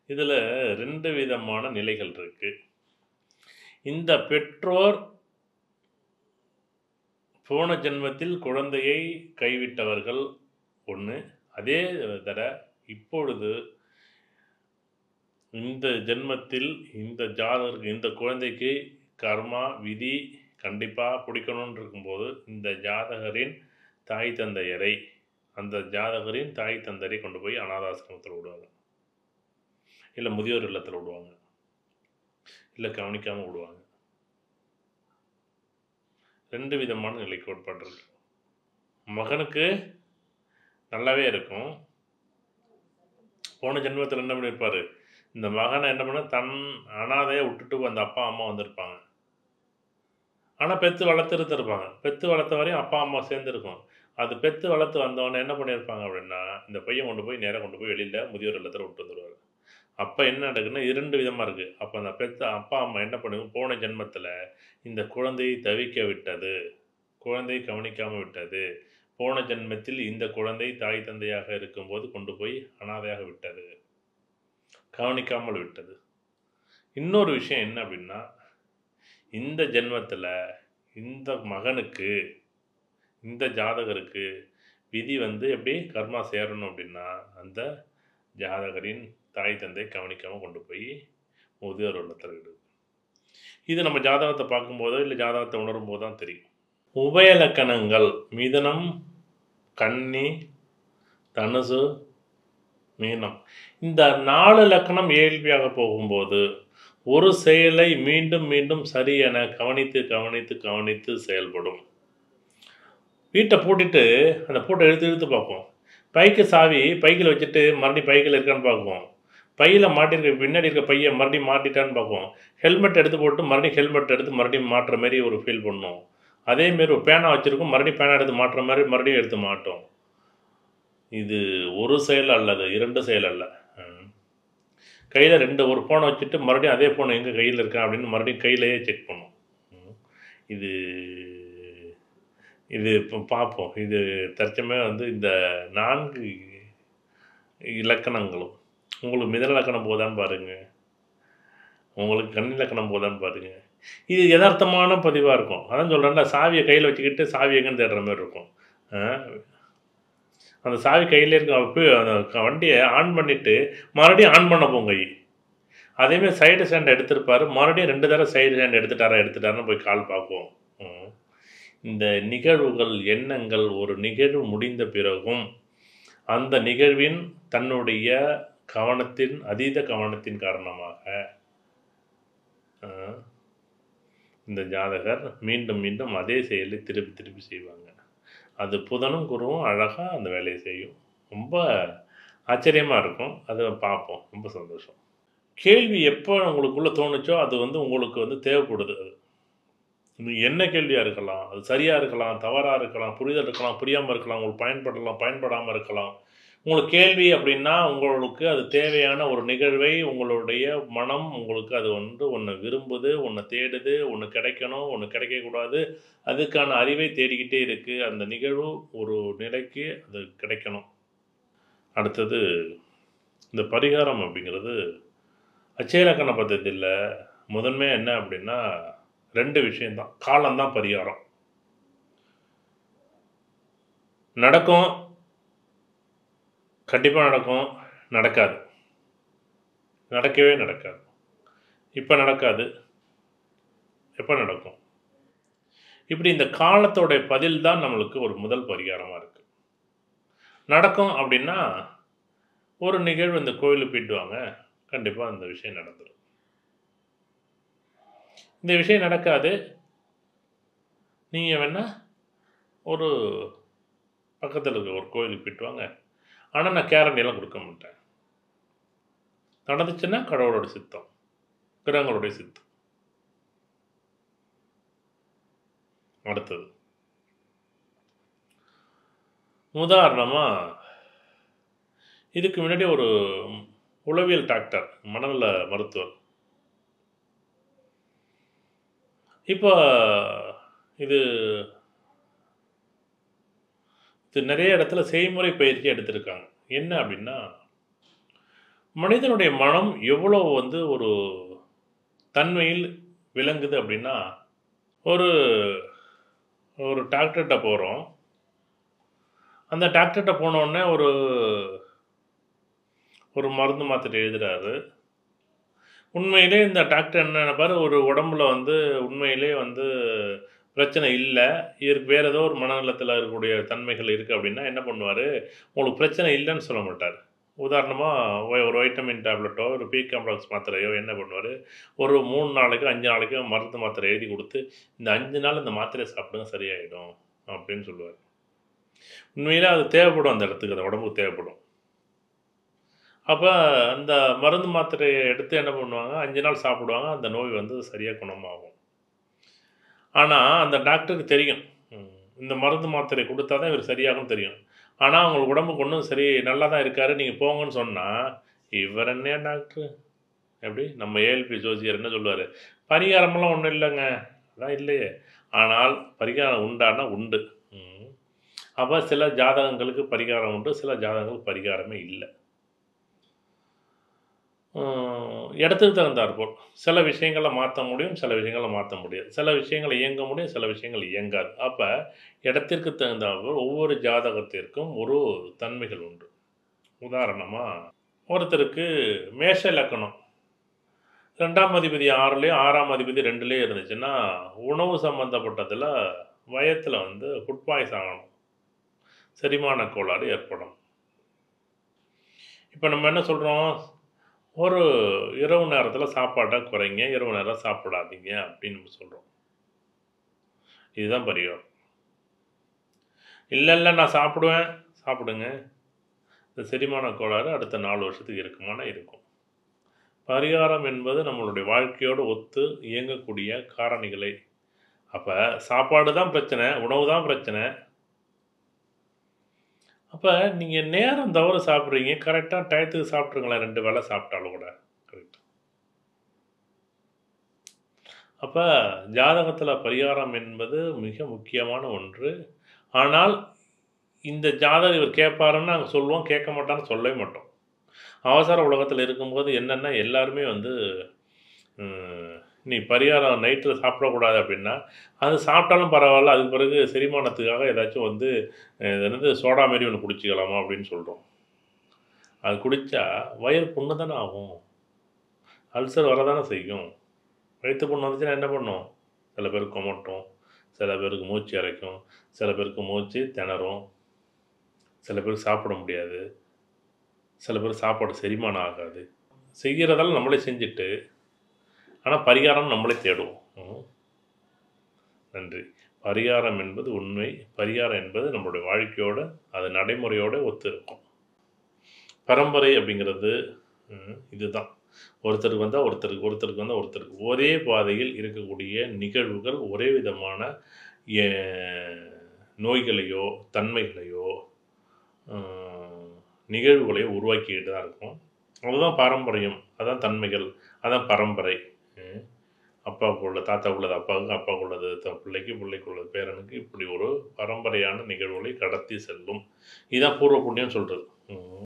இதில் ரெண்டு விதமான நிலைகள் இருக்கு இந்த பெற்றோர் போன ஜென்மத்தில் குழந்தையை கைவிட்டவர்கள் ஒன்று அதே தர இப்பொழுது இந்த ஜென்மத்தில் இந்த ஜாதகருக்கு இந்த குழந்தைக்கு கர்மா விதி கண்டிப்பாக பிடிக்கணும்னு இருக்கும்போது இந்த ஜாதகரின் தாய் தந்தையரை அந்த ஜாதகரின் தாய் தந்தையரை கொண்டு போய் அனாதாசிரமத்தில் விடுவாங்க இல்லை முதியோர் இல்லத்தில் விடுவாங்க இல்லை கவனிக்காமல் விடுவாங்க ரெண்டு விதமான நிலைக்கு உட்பட்டிருக்கு மகனுக்கு நல்லாவே இருக்கும் போன ஜென்மத்தில் என்ன பண்ணியிருப்பாரு இந்த மகனை என்ன பண்ண தன் அனாதையை விட்டுட்டு அந்த அப்பா அம்மா வந்திருப்பாங்க ஆனால் பெற்று வளர்த்துருத்துருப்பாங்க பெற்று வளர்த்த வரையும் அப்பா அம்மா சேர்ந்துருக்கும் அது பெற்று வளர்த்து வந்தவொடனே என்ன பண்ணியிருப்பாங்க அப்படின்னா இந்த பையன் கொண்டு போய் நேராக கொண்டு போய் வெளியில் முதியோர் இல்லத்தில் விட்டு வந்துடுவார் அப்போ என்ன நடக்குன்னா இரண்டு விதமாக இருக்குது அப்போ அந்த பெற்ற அப்பா அம்மா என்ன பண்ணுங்க போன ஜென்மத்தில் இந்த குழந்தையை தவிக்க விட்டது குழந்தையை கவனிக்காமல் விட்டது போன ஜென்மத்தில் இந்த குழந்தை தாய் தந்தையாக இருக்கும்போது கொண்டு போய் அனாதையாக விட்டது கவனிக்காமல் விட்டது இன்னொரு விஷயம் என்ன அப்படின்னா இந்த ஜென்மத்தில் இந்த மகனுக்கு இந்த ஜாதகருக்கு விதி வந்து எப்படி கர்மா சேரணும் அப்படின்னா அந்த ஜாதகரின் தாய் தந்தை கவனிக்காமல் கொண்டு போய் முதியோர் உள்ளத்தில் விடுது இது நம்ம ஜாதகத்தை பார்க்கும்போதோ இல்லை ஜாதகத்தை உணரும் போது தான் தெரியும் உபயலக்கணங்கள் மிதனம் கன்னி தனுசு மீனம் இந்த நாலு லக்கணம் ஏழ்வியாக போகும்போது ஒரு செயலை மீண்டும் மீண்டும் சரி என கவனித்து கவனித்து கவனித்து செயல்படும் வீட்டை பூட்டிட்டு அந்த பூட்டை இழுத்து இழுத்து பார்ப்போம் பைக்கு சாவி பைக்கில் வச்சுட்டு மறுபடியும் பைக்கில் இருக்கான்னு பார்ப்போம் பையில் மாட்டிருக்க பின்னாடி இருக்க பையை மறுபடியும் மாட்டிட்டான்னு பார்ப்போம் ஹெல்மெட் எடுத்து போட்டு மறுபடியும் ஹெல்மெட் எடுத்து மறுபடியும் மாட்டுற மாதிரி ஒரு ஃபீல் பண்ணும் அதேமாரி ஒரு பேனா வச்சுருக்கோம் மறுபடியும் பேனா எடுத்து மாட்டுற மாதிரி மறுபடியும் எடுத்து மாட்டோம் இது ஒரு செயல் அல்லது இரண்டு செயல் அல்ல கையில் ரெண்டு ஒரு ஃபோனை வச்சுட்டு மறுபடியும் அதே ஃபோன் எங்கே கையில் இருக்கா அப்படின்னு மறுபடியும் கையிலேயே செக் பண்ணும் ம். இது இது இப்போ பார்ப்போம் இது தற்சமயம் வந்து இந்த நான்கு இலக்கணங்களும் உங்களுக்கு மிதன இலக்கணம் போதான்னு பாருங்கள் உங்களுக்கு கண் இலக்கணம் போதான்னு பாருங்கள் இது யதார்த்தமான பதிவாக இருக்கும் அதான் சொல்கிறேன்ல சாவியை கையில் வச்சுக்கிட்டு சாவி எங்கன்னு தேடுற மாதிரி இருக்கும் ஆ, அந்த சாவி கையில் இருக்க அப்போ அந்த க- வண்டியை ஆன் பண்ணிவிட்டு மறுபடியும் ஆன் பண்ண போங்க கை அதேமாதிரி சைடு ஸ்டாண்ட் எடுத்திருப்பாரு மறுபடியும் ரெண்டு தடவை சைடு ஸ்டாண்ட் எடுத்துட்டாரா எடுத்துட்டாருன்னு போய் கால் பார்ப்போம் ம். இந்த நிகழ்வுகள் எண்ணங்கள் ஒரு நிகழ்வு முடிந்த பிறகும் அந்த நிகழ்வின் தன்னுடைய கவனத்தின் அதீத கவனத்தின் காரணமாக ஆ, இந்த ஜாதகர் மீண்டும் மீண்டும் அதே செயலை திருப்பி திருப்பி செய்வாங்க அது புதனும் குருவும் அழகாக அந்த வேலையை செய்யும் ரொம்ப ஆச்சரியமாக இருக்கும் அதை பார்ப்போம் ரொம்ப சந்தோஷம் கேள்வி எப்போ உங்களுக்குள்ளே தோணுச்சோ அது வந்து உங்களுக்கு வந்து தேவைப்படுது அது இது என்ன கேள்வியாக இருக்கலாம் அது சரியாக இருக்கலாம் தவறாக இருக்கலாம் புரிதல் இருக்கலாம் புரியாமல் இருக்கலாம் உங்களுக்கு பயன்படலாம் பயன்படாமல் இருக்கலாம் உங்களுக்கு கேள்வி அப்படின்னா உங்களுக்கு அது தேவையான ஒரு நிகழ்வை உங்களுடைய மனம் உங்களுக்கு அது வந்து ஒன்று விரும்புது ஒன்று தேடுது ஒன்று கிடைக்கணும் ஒன்று கிடைக்கக்கூடாது அதுக்கான அறிவை தேடிக்கிட்டே இருக்குது அந்த நிகழ்வு ஒரு நிலைக்கு அது கிடைக்கணும் அடுத்தது இந்த பரிகாரம் அப்படிங்கிறது அச்சயலக்கண பద్ధதியில் முதன்மை என்ன அப்படின்னா ரெண்டு விஷயம்தான் காலம்தான் பரிகாரம் நடக்கும் கண்டிப்பாக நடக்கும் நடக்காது நடக்கவே நடக்காது இப்போ நடக்காது எப்போ நடக்கும் இப்படி இந்த காலத்தோடைய பதில் தான் நம்மளுக்கு ஒரு முதல் பரிகாரமாக இருக்குது நடக்கும் அப்படின்னா ஒரு நிகழ்வு இந்த கோயிலுக்கு போயிட்டுவாங்க கண்டிப்பாக அந்த விஷயம் நடந்துடும் இந்த விஷயம் நடக்காது நீங்கள் வேணால் ஒரு பக்கத்தில் இருக்க ஒரு கோயிலுக்கு போயிட்டு வாங்க ஆனால் நான் கேரண்டியெல்லாம் கொடுக்க மாட்டேன் நடந்துச்சுன்னா கடவுளோட சித்தம் கிரகங்களுடைய சித்தம் அடுத்தது உதாரணமாக இதுக்கு முன்னாடி ஒரு உளவியல் டாக்டர் மனநல மருத்துவர் இப்போ இது இது நிறைய இடத்துல செய்முறை பயிற்சி எடுத்திருக்காங்க என்ன அப்படின்னா மனிதனுடைய மனம் எவ்வளோ வந்து ஒரு தன்மையில் விளங்குது அப்படின்னா ஒரு ஒரு டாக்டர்கிட்ட போகிறோம் அந்த டாக்டர்கிட்ட போனோடனே ஒரு ஒரு மருந்து மாத்திரை எழுதுறாரு உண்மையிலே இந்த டாக்டர் என்ன நினைப்பாரு ஒரு உடம்புல வந்து உண்மையிலே வந்து பிரச்சனை இல்லை இவருக்கு வேறு ஏதோ ஒரு மனநலத்தில் இருக்கக்கூடிய தன்மைகள் இருக்குது அப்படின்னா என்ன பண்ணுவார் உங்களுக்கு பிரச்சனை இல்லைன்னு சொல்ல மாட்டார் உதாரணமாக ஒரு வைட்டமின் டேப்லெட்டோ ஒரு பி காம்ப்ளெக்ஸ் மாத்திரையோ என்ன பண்ணுவார் ஒரு மூணு நாளைக்கோ அஞ்சு நாளைக்கோ மருந்து மாத்திரை எழுதி கொடுத்து இந்த அஞ்சு நாள் இந்த மாத்திரையை சாப்பிடுங்க சரியாயிடும் அப்படின்னு சொல்லுவார் உண்மையிலே அது தேவைப்படும் அந்த இடத்துக்கு அந்த உடம்புக்கு தேவைப்படும் அப்போ அந்த மருந்து மாத்திரையை எடுத்து என்ன பண்ணுவாங்க அஞ்சு நாள் சாப்பிடுவாங்க அந்த நோய் வந்து சரியாக குணமாகும் ஆனால் அந்த டாக்டருக்கு தெரியும் ம், இந்த மருந்து மாத்திரை கொடுத்தா தான் இவர் சரியாகும் தெரியும் ஆனால் அவங்க உடம்புக்கு ஒன்றும் சரி நல்லா தான் இருக்காரு நீங்கள் போங்கன்னு சொன்னால் இவர் என்ன டாக்டர் எப்படி நம்ம ஏஎல்பி ஜோசியர் என்ன சொல்லுவார் பரிகாரமெல்லாம் ஒன்றும் இல்லைங்க அதான் இல்லையே ஆனால் பரிகாரம் உண்டானா உண்டு ம். அப்போ சில ஜாதகங்களுக்கு பரிகாரம் உண்டு சில ஜாதகங்களுக்கு பரிகாரமே இல்லை உம், இடத்துக்கு தகுந்தாற்போல் சில விஷயங்களை மாற்ற முடியும் சில விஷயங்களை மாற்ற முடியாது சில விஷயங்களை இயங்க முடியும் சில விஷயங்கள் இயங்காது அப்போ இடத்திற்கு தகுந்தாற்போல் ஒவ்வொரு ஜாதகத்திற்கும் ஒரு தன்மைகள் உண்டு உதாரணமாக ஒருத்தருக்கு மேஷ லக்கணம் ரெண்டாம் அதிபதி ஆறுலேயும் ஆறாம் அதிபதி ரெண்டுலேயும் இருந்துச்சுன்னா உணவு சம்மந்தப்பட்டதில் வயத்தில் வந்து ஃபுட் பாய்ஸ் ஆகணும் செரிமான கோளாறு ஏற்படும் இப்போ நம்ம என்ன சொல்கிறோம் ஒரு இரவு நேரத்தில் சாப்பாட்டை குறைங்க இரவு நேரம் சாப்பிடாதீங்க அப்படின்னு நம்ம சொல்கிறோம் இதுதான் பரிகாரம் இல்லை இல்லை நான் சாப்பிடுவேன் சாப்பிடுங்க இந்த செரிமான கோளாறு அடுத்த நாலு வருஷத்துக்கு இருக்குமானா இருக்கும் பரிகாரம் என்பது நம்மளுடைய வாழ்க்கையோடு ஒத்து இயங்கக்கூடிய காரணிகளை அப்போ சாப்பாடு தான் பிரச்சனை உணவு தான் பிரச்சனை அப்போ நீங்கள் நேரம் தவிர சாப்பிட்றீங்க கரெக்டாக டயத்துக்கு சாப்பிட்ருங்களேன் ரெண்டு வேளை சாப்பிட்டாலும் கூட கரெக்ட் அப்போ ஜாதகத்தில் பரிகாரம் என்பது மிக முக்கியமான ஒன்று ஆனால் இந்த ஜாதகம் இவர் கேட்பாருன்னு நாங்கள் சொல்லுவோம் கேட்க மாட்டான்னு சொல்லவே மாட்டோம் அவசர உலகத்தில் இருக்கும்போது என்னென்னா எல்லாருமே வந்து ம், நீ பரிகாரம் நைட்டில் சாப்பிடக்கூடாது அப்படின்னா அது சாப்பிட்டாலும் பரவாயில்ல அதுக்கு பிறகு செரிமானத்துக்காக ஏதாச்சும் வந்து அஹ், இது என்னது சோடா மாரி ஒன்று குடிச்சிக்கலாமா அப்படின்னு சொல்கிறோம் அது குடித்தா வயிறு புண்ணு தானே ஆகும் அல்சர் வரதானே செய்யும் வயிற்று புண்ணு வந்துச்சுன்னா என்ன பண்ணும் சில பேருக்கு கொமட்டும் சில பேருக்கு மூச்சு இறைக்கும் சில பேருக்கு மூச்சு திணறும் சில பேருக்கு சாப்பிட முடியாது சில பேர் சாப்பாடு செரிமானம் ஆகாது செய்கிறதெல்லாம் நம்மளே செஞ்சுட்டு ஆனால் பரிகாரம் நம்மளே தேடுவோம் ம். நன்றி பரிகாரம் என்பது உண்மை பரிகாரம் என்பது நம்மளுடைய வாழ்க்கையோட அது நடைமுறையோட ஒத்து இருக்கும் பரம்பரை அப்படிங்கிறது ம், இதுதான் ஒருத்தருக்கு வந்தால் ஒருத்தருக்கு ஒருத்தருக்கு வந்தால் ஒருத்தருக்கு ஒரே பாதையில் இருக்கக்கூடிய நிகழ்வுகள் ஒரே விதமான ஏ- நோய்களையோ தன்மைகளையோ ம், நிகழ்வுகளையோ உருவாக்கிக்கிட்டு தான் இருக்கும் அதுதான் பாரம்பரியம் அதான் தன்மைகள் அதான் பரம்பரை ம். அப்பாவுக்கு உள்ள தாத்தாவுக்கு உள்ளது அப்பாவுக்கு அப்பாவுக்கு உள்ளது த- பிள்ளைக்கு பிள்ளைக்கு உள்ளது பேரனுக்கு இப்படி ஒரு பரம்பரையான நிகழ்வுகளை கடத்தி செல்லும் இதுதான் பூர்வ புண்ணியம் சொல்கிறது